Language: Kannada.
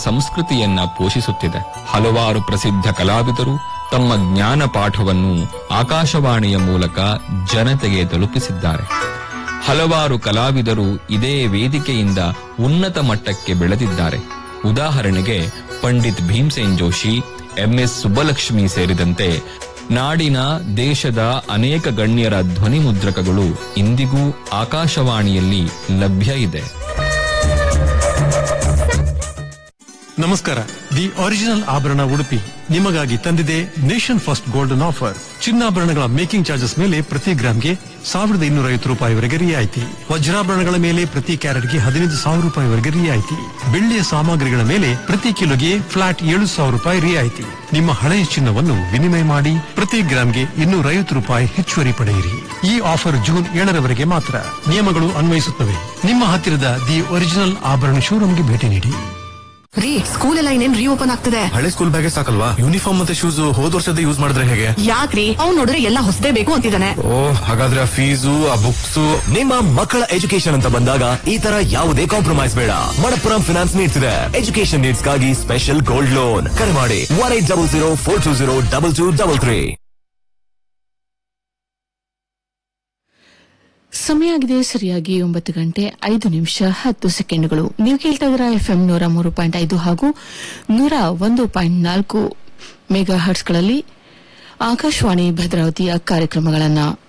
ಸಂಸ್ಕೃತಿಯನ್ನ ಪೋಷಿಸುತ್ತಿದೆ ಹಲವಾರು ಪ್ರಸಿದ್ಧ ಕಲಾವಿದರು ತಮ್ಮ ಜ್ಞಾನ ಪಾಠವನ್ನು ಆಕಾಶವಾಣಿಯ ಮೂಲಕ ಜನತೆಗೆ ತಲುಪಿಸಿದ್ದಾರೆ ಹಲವಾರು ಕಲಾವಿದರು ಇದೇ ವೇದಿಕೆಯಿಂದ ಉನ್ನತ ಮಟ್ಟಕ್ಕೆ ಬೆಳೆದಿದ್ದಾರೆ ಉದಾಹರಣೆಗೆ ಪಂಡಿತ್ ಭೀಮ್ಸೇನ್ ಜೋಶಿ ಎಂಎಸ್ ಸುಬ್ಬಲಕ್ಷ್ಮಿ ಸೇರಿದಂತೆ ನಾಡಿನ ದೇಶದ ಅನೇಕ ಗಣ್ಯರ ಧ್ವನಿ ಮುದ್ರಕಗಳು ಇಂದಿಗೂ ಆಕಾಶವಾಣಿಯಲ್ಲಿ ಲಭ್ಯ ಇದೆ ನಮಸ್ಕಾರ ದಿ ಒರಿಜಿನಲ್ ಆಭರಣ ಉಡುಪಿ ನಿಮಗಾಗಿ ತಂದಿದೆ ನೇಷನ್ ಫಸ್ಟ್ ಗೋಲ್ಡನ್ ಆಫರ್ ಚಿನ್ನಾಭರಣಗಳ ಮೇಕಿಂಗ್ ಚಾರ್ಜಸ್ ಮೇಲೆ ಪ್ರತಿ ಗ್ರಾಮ್ಗೆ ಸಾವಿರದ ಇನ್ನೂರ ಐವತ್ತು ರೂಪಾಯಿವರೆಗೆ ರಿಯಾಯಿತಿ ವಜ್ರಾಭರಣಗಳ ಮೇಲೆ ಪ್ರತಿ ಕ್ಯಾರೆಟ್ಗೆ ಹದಿನೈದು ಸಾವಿರ ರೂಪಾಯಿವರೆಗೆ ರಿಯಾಯಿತಿ ಬೆಳ್ಳಿಯ ಸಾಮಗ್ರಿಗಳ ಮೇಲೆ ಪ್ರತಿ ಕಿಲೋಗೆ ಫ್ಲಾಟ್ ಏಳು ಸಾವಿರ ರೂಪಾಯಿ ರಿಯಾಯಿತಿ ನಿಮ್ಮ ಹಳೆಯ ಚಿನ್ನವನ್ನು ವಿನಿಮಯ ಮಾಡಿ ಪ್ರತಿ ಗ್ರಾಮ್ಗೆ ಇನ್ನೂರ ಐವತ್ತು ರೂಪಾಯಿ ಹೆಚ್ಚುವರಿ ಪಡೆಯಿರಿ ಈ ಆಫರ್ ಜೂನ್ ಏಳರವರೆಗೆ ಮಾತ್ರ ನಿಯಮಗಳು ಅನ್ವಯಿಸುತ್ತವೆ ನಿಮ್ಮ ಹತ್ತಿರದ ದಿ ಒರಿಜಿನಲ್ ಆಭರಣ ಶೋರೂಮ್ಗೆ ಭೇಟಿ ನೀಡಿ ರೀ ಸ್ಕೂಲ್ ಎಲ್ಲ ಇನ್ನೇನ್ ರೀಓಪನ್ ಆಗ್ತದೆ ಹಳೆ ಸ್ಕೂಲ್ ಬ್ಯಾಗೇ ಸಾಕಲ್ವಾ ಯೂನಿಫಾರ್ಮ್ ಮತ್ತೆ ಶೂಸ್ ಹೋದ್ ವರ್ಷದ ಯೂಸ್ ಮಾಡಿದ್ರೆ ಹೇಗೆ ಯಾಕ್ರಿ ಅವ್ನ್ ನೋಡಿದ್ರೆ ಎಲ್ಲ ಹೊಸದೇ ಬೇಕು ಅಂತಿದ್ದಾನೆ ಓ ಹಾಗಾದ್ರೆ ಆ ಫೀಸು ಆ ಬುಕ್ಸ್ ನಿಮ್ಮ ಮಕ್ಕಳ ಎಜುಕೇಶನ್ ಅಂತ ಬಂದಾಗ ಈ ತರ ಯಾವುದೇ ಕಾಂಪ್ರಮೈಸ್ ಬೇಡ ಮಣಪ್ಪುರಂ ಫಿನಾನ್ಸ್ ನೀಡ್ಸ್ ಇದೆ ಎಜುಕೇಶನ್ ನೀಡ್ಸ್ ಗಾಗಿ ಸ್ಪೆಷಲ್ ಗೋಲ್ಡ್ ಲೋನ್ ಕರೆ ಮಾಡಿ one eight double zero four two zero double two double three ಸಮಯ ಆಗಿದೆ ಸರಿಯಾಗಿ ಒಂಬತ್ತು ಗಂಟೆ ಐದು ನಿಮಿಷ ಹತ್ತು ಸೆಕೆಂಡ್ಗಳು ನೀವು ಕೇಳ್ತಾ ಇದ್ದೀರಾ ಎಫ್ಎಂ ನೂರ ಮೂರು ಪಾಯಿಂಟ್ ಐದು ಹಾಗೂ ನೂರ ಒಂದು ಪಾಯಿಂಟ್ ನಾಲ್ಕು ಮೆಗಾ ಹರ್ಟ್ಸ್ಗಳಲ್ಲಿ ಆಕಾಶವಾಣಿ ಭದ್ರಾವತಿಯ ಕಾರ್ಯಕ್ರಮಗಳನ್ನು